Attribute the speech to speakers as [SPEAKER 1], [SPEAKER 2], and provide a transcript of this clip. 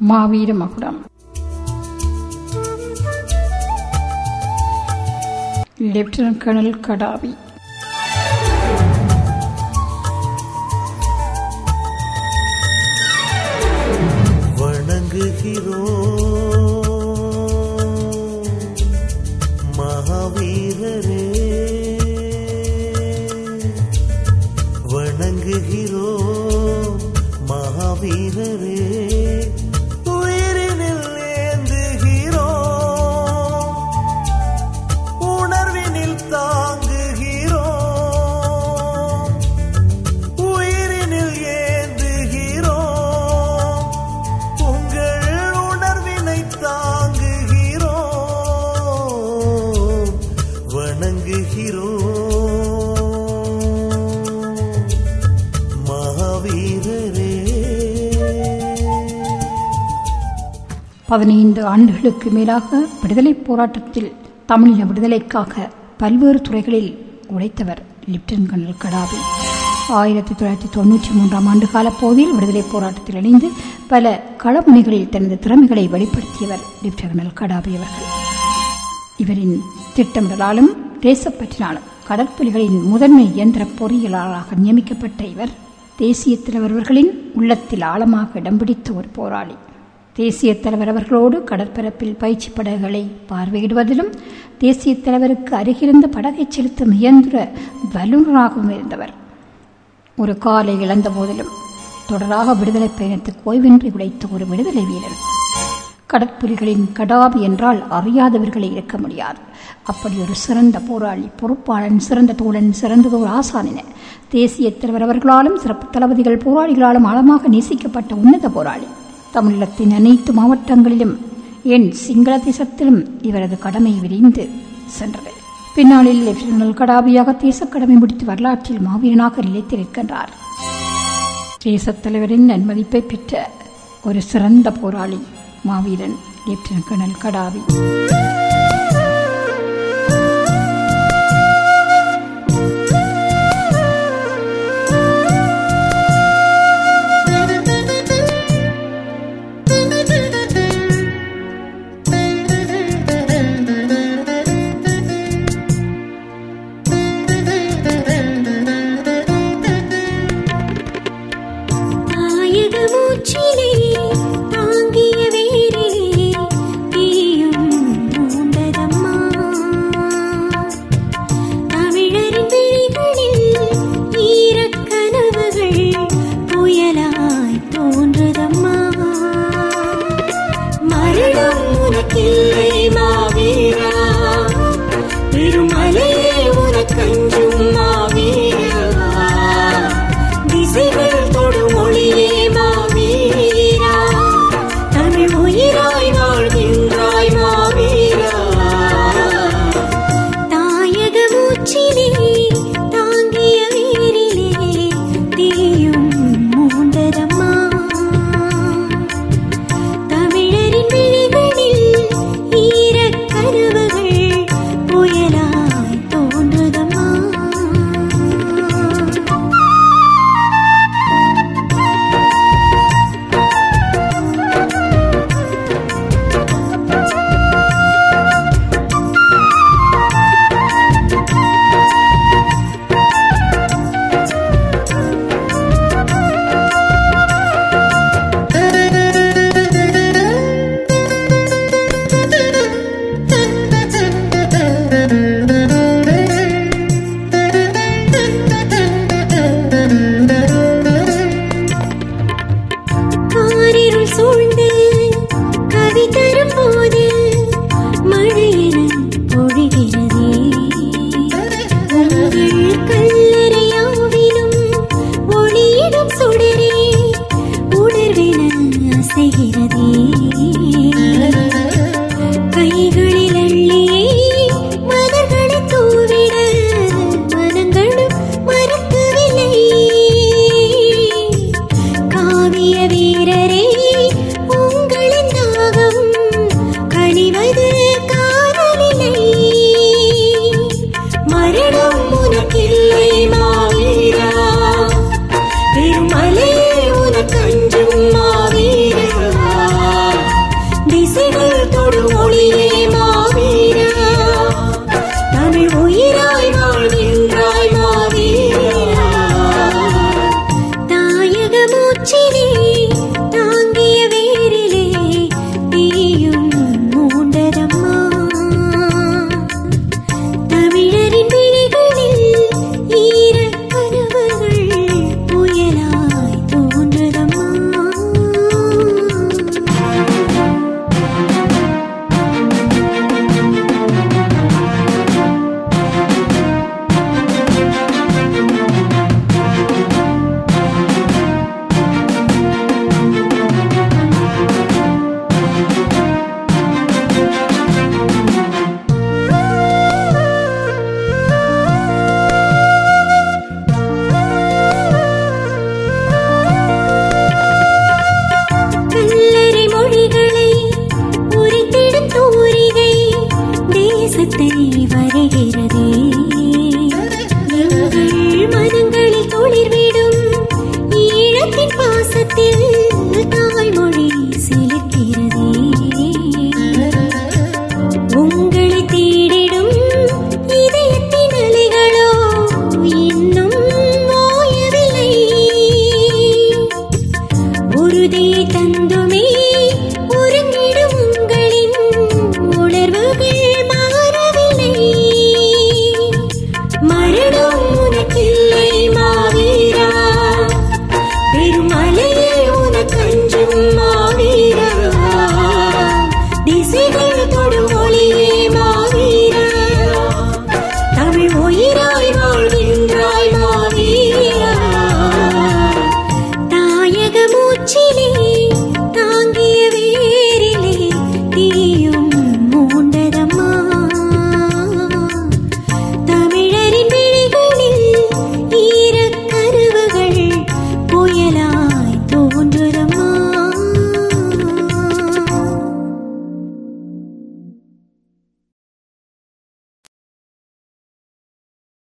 [SPEAKER 1] மாவீர மகுடம் lieutenant colonel கடாவி
[SPEAKER 2] வணங்குகிறோம் மகாவீரரே வணங்குகிறோம் மகாவீரரே உயிரினில் ஏந்துகிறோம் உணர்வினில் தாங்குகிறோம் உயிரினில் ஏந்துகிறோம் உங்கள் உணர்வினை தாங்குகிறோம் வணங்குகிறோம் மகாவீரரே
[SPEAKER 1] பதினைந்து ஆண்டுகளுக்கு மேலாக விடுதலைப் போராட்டத்தில் தமிழின விடுதலைக்காக பல்வேறு துறைகளில் உழைத்தவர் லெப்டினன்ட் கர்னல் கடாவி ஆயிரத்தி தொள்ளாயிரத்தி தொண்ணூற்றி மூன்றாம் ஆண்டு கால போதில் விடுதலைப் போராட்டத்தில் இணைந்து பல களமுனைகளில் தனது திறமைகளை வெளிப்படுத்தியவர் லெப்டினன்ட் கர்னல் கடாவி அவர்கள் இவரின் திட்டமிடலாலும் தேசப்பற்றினாலும் கடற்புலிகளின் முதன்மை இயந்திர பொறியியலாளராக நியமிக்கப்பட்ட இவர் தேசிய தலைவர்களின் உள்ளத்தில் ஆழமாக இடம் பிடித்த ஒரு போராளி தேசிய தலைவர் அவர்களோடு கடற்பரப்பில் பயிற்சி படகுகளை பார்வையிடுவதிலும் தேசிய தலைவருக்கு அருகிருந்த படகை செலுத்தும் இயந்திர வல்லுநராகவும் இருந்தவர் ஒரு காலை இழந்த போதிலும் தொடராக விடுதலை பயணத்துக்கு ஓய்வின்றி உழைத்த ஒரு விடுதலை வீரர் கடற்புலிகளின் கடாபி என்றால் அறியாதவர்களே இருக்க முடியாது அப்படி ஒரு சிறந்த போராளி பொறுப்பாளன் சிறந்த தோழன் சிறந்ததோர் ஆசான் என தேசிய தலைவர் அவர்களாலும் சிறப்பு தளபதிகள் போராளிகளாலும் ஆழமாக நேசிக்கப்பட்ட உன்னத போராளி தமிழகத்தின் அனைத்து மாவட்டங்களிலும் ஏன் சிங்கள தேசத்திலும் இவரது கடமை விரிந்து சென்றது பின்னாளில் லெப்டினல் கடாபியாக தேசக் கடமை முடித்து வரலாற்றில் மாவீரனாக நிலைத்து நிற்கின்றார் தேசத் தலைவரின் நன்மதிப்பை பெற்ற ஒரு சிறந்த போராளி மாவீரன் லெப்டினன்ட் கர்னல் கடாவி
[SPEAKER 3] தாயக மூச்சிலே தாங்கிய வேரிலே தீயும் மூண்டதம்மா தமிழரின் விழிகளில் ஈரக் கனவுகள் புயலாய் தோன்றுதம்மா மரணம் உனக்கில்லை மாவீரா திருமலையே உனக்கஞ்சும் மாவீரா திசைகள் தொடும் ஒளியே மாவீரா தமிழ் உயிராய் வாழ்கின்றாய் மாவீரா தாயக மூச்சிலே தாங்கிய வீரிலே தீயும் மூண்டதம்மா தமிழரின் விழிகளில் ஈரக் கனவுகள் புயலாய் தோன்றுதம்மா காரிருள் சூழ்ந்து கவி தரும் போது மழையென பொழிகிறதே உங்கள் கல்லறையாவிலும் ஒளியிடும் சுடரே உணர்வென அசைகிறதே கைகளில் அள்ளியே மலர்களை தூவிட மனங்களும் மறக்கவில்லை காவிய வீரரே உங்களின் தாகம் கனிவது காணவில்லை மரணம் உனக்கில்லை மாவீரா பெருமலையே உனக்கஞ்சும் மாவீரா வருகிறதே எங்கள் மனங்களில் துளிர்விடும் ஈழத்தின் பாசத்தில் தாய்மொழி சிலிர்க்கிறதே உங்களை தேடிடும் இதயத்தின் அலைகளோ இன்னும் ஓயவில்லை உறுதியை தந்துமே ஒருங்கிடும் உங்களின் உணர்வுகள் மாறவில்லை மரணம் உனக்கில்லை மாவீரா பெருமலையே உனக்கஞ்சும் மாவீரா திசைகள் தொடும் ஒளியே மாவீரா தமிழ் உயிராய் வாழ்கின்றாய் மாவீரா தாயக மூச்சிலே